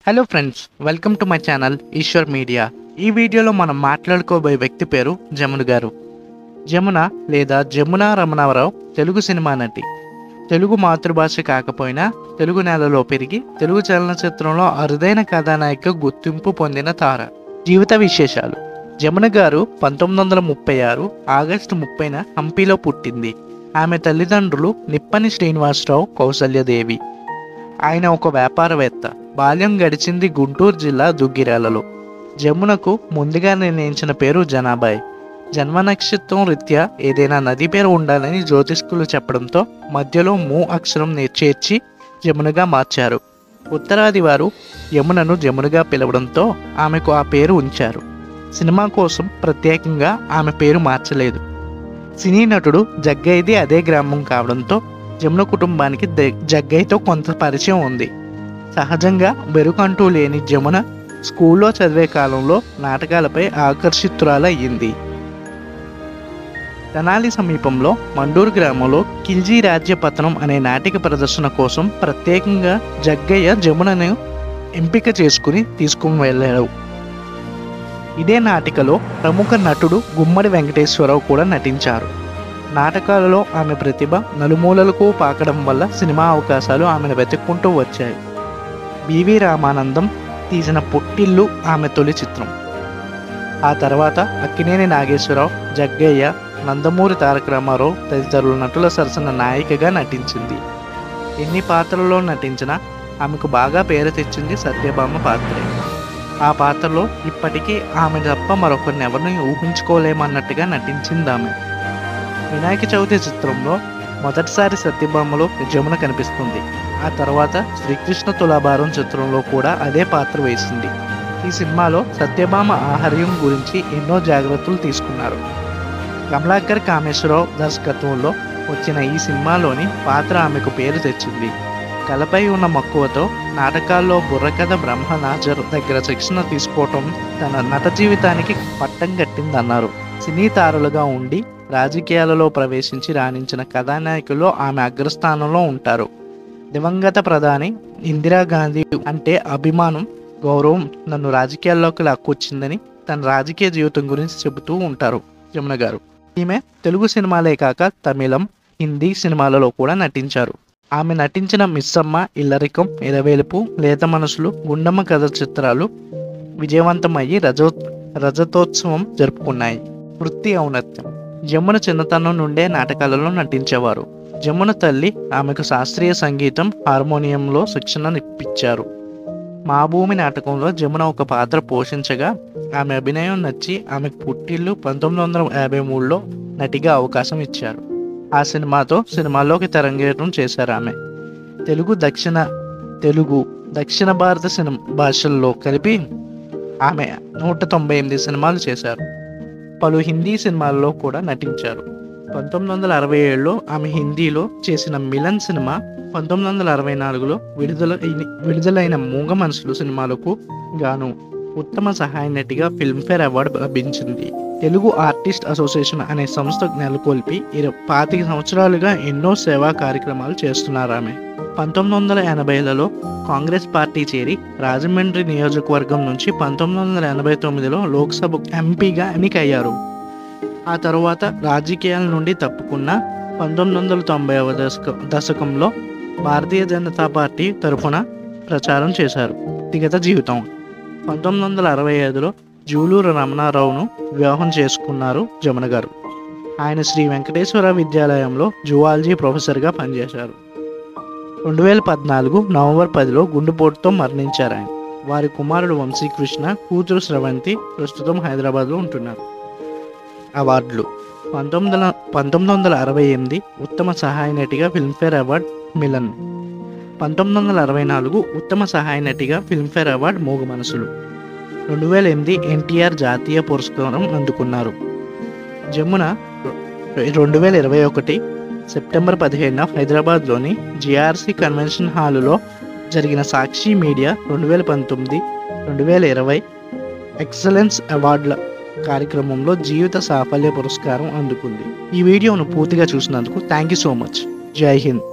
hello friends welcome to my channel Eshwar media ఈ వీడియోలో మనం మాట్లాడుకోబోయే వ్యక్తి పేరు జమున గారు జమున లేదా జమున రమణారావు తెలుగు సినిమా నటి తెలుగు మాతృభాష కాకపోయినా తెలుగు నేలలో పెరిగి తెలుగు చలనచిత్రంలో అరుదైన కథానాయిక గుర్తింపు పొందిన తార జీవిత విశేషాలు జమున గారు పంతొమ్మిది వందల ముప్పై ఆరు ఆగస్టు ముప్పైన హంపీలో పుట్టింది ఆమె తల్లిదండ్రులు నిప్పని శ్రీనివాసరావు కౌసల్యదేవి ఆయన ఒక వ్యాపారవేత్త బాల్యం గడిచింది గుంటూరు జిల్లా దుగ్గిరాలలో జమునకు ముందుగా నిర్ణయించిన పేరు జనాబాయ్ జన్మ నక్షత్రం రీత్యా ఏదైనా నది పేరు ఉండాలని జ్యోతిష్కులు చెప్పడంతో మధ్యలో ము అక్షరం నే- చేర్చి జమునగా మార్చారు ఉత్తరాది వారు యమునను జమునగా పిలవడంతో ఆమెకు ఆ పేరు ఉంచారు సినిమా కోసం ప్రత్యేకంగా ఆమె పేరు మార్చలేదు సినీ నటుడు జగ్గయ్యది అదే గ్రామం కావడంతో జమున కుటుంబానికి ద- జగ్గయ్యతో కొంత పరిచయం ఉంది సహజంగా బెరుకంటూ లేని జమున స్కూల్లో చదివే కాలంలో నాటకాలపై ఆకర్షితురాలయ్యింది తెనాలి సమీపంలో మండూరు గ్రామంలో కిల్జీ రాజ్యపతనం అనే నాటిక ప్రదర్శన కోసం ప్రత్యేకంగా జగ్గయ్య జమునను ఎంపిక చేసుకుని తీసుకుని వెళ్ళాడు ఇదే నాటికలో ప్రముఖ నటుడు గుమ్మడి వెంకటేశ్వరరావు కూడా నటించారు నాటకాలలో ఆమె ప్రతిభ నలుమూలలకు పాకడం వల్ల సినిమా అవకాశాలు ఆమెను వెతుక్కుంటూ వచ్చాయి బివి రామానందం తీసిన పుట్టిల్లు ఆమె తొలి చిత్రం ఆ తర్వాత అక్కినేని నాగేశ్వరరావు జగ్గయ్య నందమూరి తారక రామారావు తదితరుల నటుల సరసన నాయికగా నటించింది ఎన్ని పాత్రల్లో నటించినా ఆమెకు బాగా పేరు తెచ్చింది సత్యభామ పాత్రే ఆ పాత్రలో ఇప్పటికీ ఆమె తప్ప మరొకరిని ఎవరిని ఊహించుకోలేమన్నట్టుగా నటించింది ఆమె వినాయక చవితి చిత్రంలో మొదటిసారి సత్యభామలో జమున కనిపిస్తుంది ఆ తర్వాత శ్రీకృష్ణ తులాభారం చిత్రంలో కూడా అదే పాత్ర వేసింది ఈ సినిమాలో సత్యభామ ఆహార్యం గురించి ఎన్నో జాగ్రత్తలు తీసుకున్నారు కమలాకర్ కామేశ్వరరావు దర్శకత్వంలో వచ్చిన ఈ సినిమాలోని పాత్ర ఆమెకు పేరు తెచ్చింది కలపై ఉన్న మక్కువతో నాటకాల్లో బుర్రకథ బ్రహ్మనాజర్ దగ్గర శిక్షణ తీసుకోవటం తన నట జీవితానికి పట్టం కట్టిందన్నారు సినీ తారులుగా ఉండి రాజకీయాలలో ప్రవేశించి రాణించిన కథానాయకుల్లో ఆమె అగ్రస్థానంలో ఉంటారు దివంగత ప్రధాని ఇందిరాగాంధీ అంటే అభిమానం గౌరవం నన్ను రాజకీయాల్లోకి లాక్కొచ్చిందని తన రాజకీయ జీవితం గురించి చెబుతూ ఉంటారు యమున గారు ఈమె తెలుగు సినిమాలే కాక తమిళం హిందీ సినిమాలలో కూడా నటించారు ఆమె నటించిన మిస్సమ్మ ఇల్లరికం ఇరవేలుపు లేత మనసులు గుండమ్మ కథ చిత్రాలు విజయవంతమయ్యి రజో రజతోత్సవం జరుపుకున్నాయి వృత్తి ఔన్నత్యం జమున చిన్నతనం నుండే నాటకాలలో నటించేవారు జమున తల్లి ఆమెకు శాస్త్రీయ సంగీతం హార్మోనియంలో శిక్షణ ఇప్పించారు మా భూమి నాటకంలో జమున ఒక పాత్ర పోషించగా ఆమె అభినయం నచ్చి ఆమెకు పుట్టిల్లు పంతొమ్మిది వందల యాభై మూడులో నటిగా అవకాశం ఇచ్చారు ఆ సినిమాతో సినిమాల్లోకి తెరంగేటం చేశారు ఆమె తెలుగు దక్షిణ తెలుగు దక్షిణ భారత సినిమా భాషల్లో కలిపి ఆమె నూట తొంభై ఎనిమిది సినిమాలు చేశారు పలు హిందీ సినిమాల్లో కూడా నటించారు పంతొమ్మిది వందల అరవై ఏడులో ఆమె హిందీలో చేసిన మిలన్ సినిమా పంతొమ్మిది వందల అరవై నాలుగులో విడుదల విడుదలైన మూగ మనుషులు సినిమాలకు గాను ఉత్తమ సహాయ నటిగా ఫిల్మ్ఫేర్ అవార్డు లభించింది తెలుగు ఆర్టిస్ట్ అసోసియేషన్ అనే సంస్థ నెలకొల్పి ఇర పాతిక సంవత్సరాలుగా ఎన్నో సేవా కార్యక్రమాలు చేస్తున్నారు ఆమె పంతొమ్మిది వందల ఎనభైలలో కాంగ్రెస్ పార్టీ చేరి రాజమండ్రి నియోజకవర్గం నుంచి పంతొమ్మిది వందల ఎనభై తొమ్మిదిలో లోక్సభ ఎంపీగా ఎన్నికయ్యారు ఆ తరువాత రాజకీయాల నుండి తప్పుకున్న పంతొమ్మిది వందల తొంభైవ దశక దశకంలో భారతీయ జనతా పార్టీ తరఫున ప్రచారం చేశారు వ్యక్తిగత జీవితం పంతొమ్మిది వందల అరవై ఐదులో జూలూరు రమణారావును వివాహం చేసుకున్నారు జమున గారు ఆయన శ్రీ వెంకటేశ్వర విద్యాలయంలో జువాలజీ ప్రొఫెసర్గా పనిచేశారు రెండు వేల పద్నాలుగు నవంబర్ పదిలో గుండెపోటుతో మరణించారు ఆయన వారి కుమారుడు వంశీకృష్ణ కూతురు స్రవంతి ప్రస్తుతం హైదరాబాద్లో ఉంటున్నారు అవార్డులు పంతొమ్మిది వందల పంతొమ్మిది వందల అరవై ఎనిమిది ఉత్తమ సహాయ నటిగా ఫిల్మ్ఫేర్ అవార్డ్ మిలన్ పంతొమ్మిది వందల అరవై నాలుగు ఉత్తమ సహాయ నటిగా ఫిల్మ్ఫేర్ అవార్డ్ మూగ మనసులు రెండు వేల ఎనిమిది ఎన్టీఆర్ జాతీయ పురస్కారం అందుకున్నారు జమున రెండు వేల ఇరవై ఒకటి సెప్టెంబర్ పదిహేడున హైదరాబాద్లోని జిఆర్సి కన్వెన్షన్ హాలులో జరిగిన సాక్షి మీడియా రెండు వేల పంతొమ్మిది రెండు వేల ఇరవై ఎక్సలెన్స్ అవార్డుల కార్యక్రమంలో జీవిత సాఫల్య పురస్కారం అందుకుంది ఈ వీడియోను పూర్తిగా చూసినందుకు థ్యాంక్ యూ సో మచ్ జై హింద్